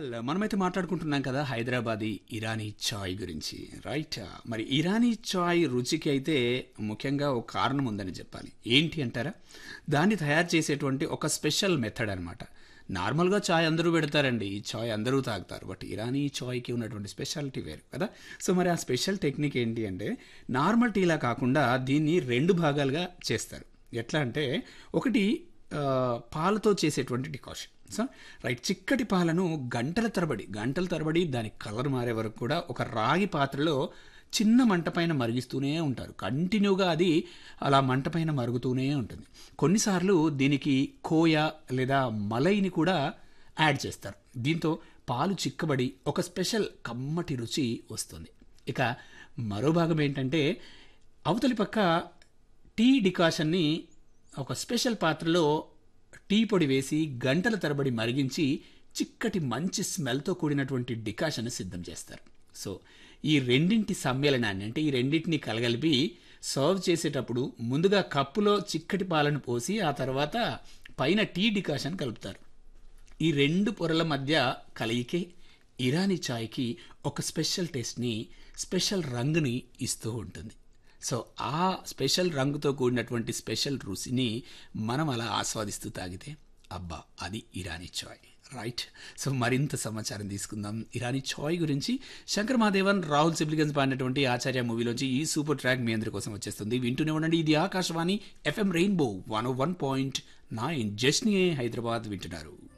well మనమైతే మాట్లాడుకుంటున్నాం కదా హైదరాబాదీ ఇరానీ చాయ్ గురించి రైట్ మరి ఇరానీ చాయ్ రుచికి అయితే ముఖ్యంగా ఒక కారణం ఉందని చెప్పాలి ఏంటి అంటారా దాన్ని తయారు చేసేటువంటి ఒక స్పెషల్ మెథడ్ అనమాట నార్మల్గా చాయ్ అందరూ పెడతారండి ఈ చాయ్ అందరూ తాగుతారు బట్ ఇరానీ చాయ్కి ఉన్నటువంటి స్పెషాలిటీ వేరు కదా సో మరి ఆ స్పెషల్ టెక్నిక్ ఏంటి అంటే నార్మల్ టీలా కాకుండా దీన్ని రెండు భాగాలుగా చేస్తారు ఎట్లా అంటే ఒకటి ఆ, పాలతో చేసేటువంటి డికాషన్ సో రైట్ చిక్కటి పాలను గంటల తరబడి గంటల తరబడి దాని కలర్ మారే వరకు కూడా ఒక రాగి పాత్రలో చిన్న మంట పైన మరిగిస్తూనే ఉంటారు కంటిన్యూగా అది అలా మంట పైన మరుగుతూనే ఉంటుంది కొన్నిసార్లు దీనికి కోయ లేదా మలైని కూడా యాడ్ చేస్తారు దీంతో పాలు చిక్కబడి ఒక స్పెషల్ కమ్మటి రుచి వస్తుంది ఇక మరో భాగం ఏంటంటే అవతలి పక్క టీ డికాషన్ని ఒక స్పెషల్ పాత్రలో టీ పొడి వేసి గంటల తరబడి మరిగించి చిక్కటి మంచి స్మెల్తో కూడినటువంటి డికాషన్ సిద్ధం చేస్తారు సో ఈ రెండింటి సమ్మేళనాన్ని అంటే ఈ రెండింటిని కలగలిపి సర్వ్ చేసేటప్పుడు ముందుగా కప్పులో చిక్కటి పాలను పోసి ఆ తర్వాత పైన టీ డికాషన్ కలుపుతారు ఈ రెండు పొరల మధ్య కలయికే ఇరానీ చాయ్కి ఒక స్పెషల్ టేస్ట్ని స్పెషల్ రంగుని ఇస్తూ ఉంటుంది సో ఆ స్పెషల్ రంగుతో కూడినటువంటి స్పెషల్ రుచిని మనం అలా ఆస్వాదిస్తూ తాగితే అబ్బా అది ఇరానీ చాయ్ రైట్ సో మరింత సమాచారం తీసుకుందాం ఇరానీ చాయ్ గురించి శంకర్ మహాదేవన్ రాహుల్ సిబ్లిగన్స్ పాడినటువంటి ఆచార్య మూవీలోంచి ఈ సూపర్ ట్రాక్ మీ అందరి కోసం వచ్చేస్తుంది వింటూనే ఉండండి ఇది Akashvani FM rainbow one one point nine జస్ని హైదరాబాద్ వింటున్నారు